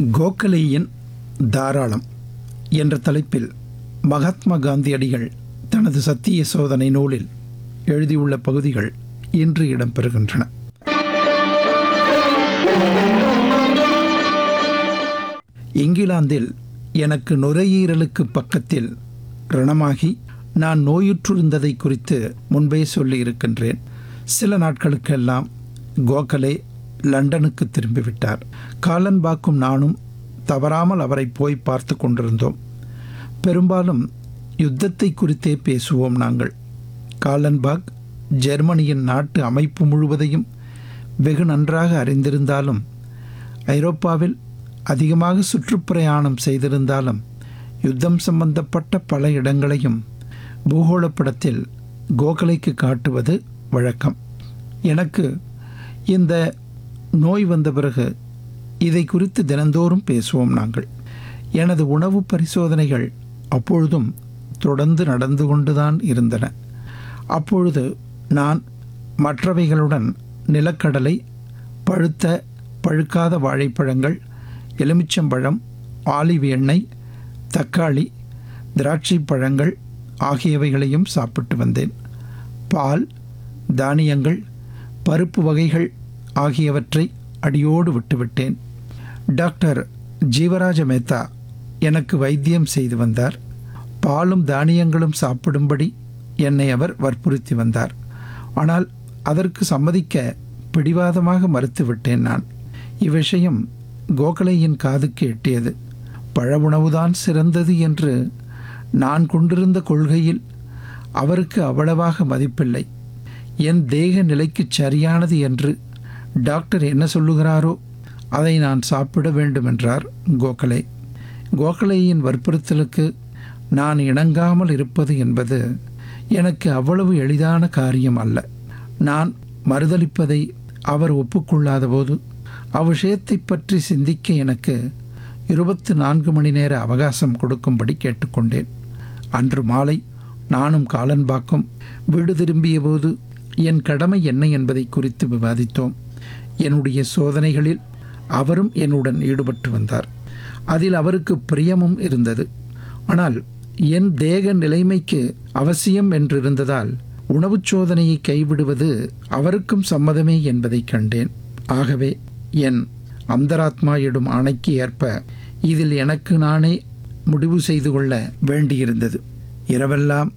கோகலேயின் தாராளம் என்ற தலைப்பில் மகாத்மா காந்தியடிகள் தனது சத்திய சோதனை நூலில் எழுதியுள்ள பகுதிகள் இன்று இடம்பெறுகின்றன இங்கிலாந்தில் எனக்கு நுரையீரலுக்கு பக்கத்தில் ரணமாகி நான் நோயுற்றிருந்ததை குறித்து முன்பே சொல்லியிருக்கின்றேன் சில நாட்களுக்கெல்லாம் கோகலே லண்டனுக்கு திரும்பிவிட்டார் காலன்பாக்கும் நானும் தவறாமல் அவரை போய் பார்த்து கொண்டிருந்தோம் பெரும்பாலும் யுத்தத்தை குறித்தே பேசுவோம் நாங்கள் காலன்பாக் ஜெர்மனியின் நாட்டு அமைப்பு முழுவதையும் வெகு நன்றாக அறிந்திருந்தாலும் ஐரோப்பாவில் அதிகமாக சுற்றுப்பிரயாணம் செய்திருந்தாலும் யுத்தம் சம்பந்தப்பட்ட பல இடங்களையும் பூகோளப்படத்தில் கோகலைக்கு காட்டுவது வழக்கம் எனக்கு இந்த நோய் வந்த பிறகு இதை குறித்து தினந்தோறும் பேசுவோம் நாங்கள் எனது உணவு பரிசோதனைகள் அப்பொழுதும் தொடர்ந்து நடந்து கொண்டுதான் இருந்தன அப்பொழுது நான் மற்றவைகளுடன் நிலக்கடலை பழுத்த பழுக்காத வாழைப்பழங்கள் எலுமிச்சம்பழம் ஆலிவ் எண்ணெய் தக்காளி திராட்சை பழங்கள் ஆகியவைகளையும் சாப்பிட்டு வந்தேன் பால் தானியங்கள் பருப்பு வகைகள் ஆகியவற்றை அடியோடு விட்டுவிட்டேன் டாக்டர் ஜீவராஜ மேத்தா எனக்கு வைத்தியம் செய்து வந்தார் பாலும் தானியங்களும் சாப்பிடும்படி என்னை அவர் வற்புறுத்தி வந்தார் ஆனால் அதற்கு சம்மதிக்க பிடிவாதமாக மறுத்துவிட்டேன் நான் இவ்விஷயம் கோகலையின் காதுக்கு எட்டியது பழ உணவுதான் சிறந்தது என்று நான் கொண்டிருந்த கொள்கையில் அவருக்கு அவ்வளவாக மதிப்பில்லை என் தேக நிலைக்கு சரியானது என்று டாக்டர் என்ன சொல்லுகிறாரோ அதை நான் சாப்பிட வேண்டும் என்றார் கோகலே கோகலேயின் வற்புறுத்தலுக்கு நான் இணங்காமல் இருப்பது என்பது எனக்கு அவ்வளவு எளிதான காரியம் அல்ல நான் மறுதளிப்பதை அவர் ஒப்புக்கொள்ளாத போது அவ்விஷயத்தை பற்றி சிந்திக்க எனக்கு இருபத்து நான்கு மணி நேர அவகாசம் கொடுக்கும்படி கேட்டுக்கொண்டேன் அன்று மாலை நானும் காலன்பாக்கும் வீடு திரும்பிய போது என் கடமை என்ன என்பதை குறித்து விவாதித்தோம் என்னுடைய சோதனைகளில் அவரும் என்னுடன் ஈடுபட்டு வந்தார் அதில் அவருக்கு பிரியமும் இருந்தது ஆனால் என் தேக நிலைமைக்கு அவசியம் என்றிருந்ததால் உணவுச் சோதனையை கைவிடுவது அவருக்கும் சம்மதமே என்பதை கண்டேன் ஆகவே என் அந்தராத்மா இடும் ஆணைக்கு ஏற்ப இதில் எனக்கு நானே முடிவு செய்து கொள்ள வேண்டியிருந்தது இரவெல்லாம்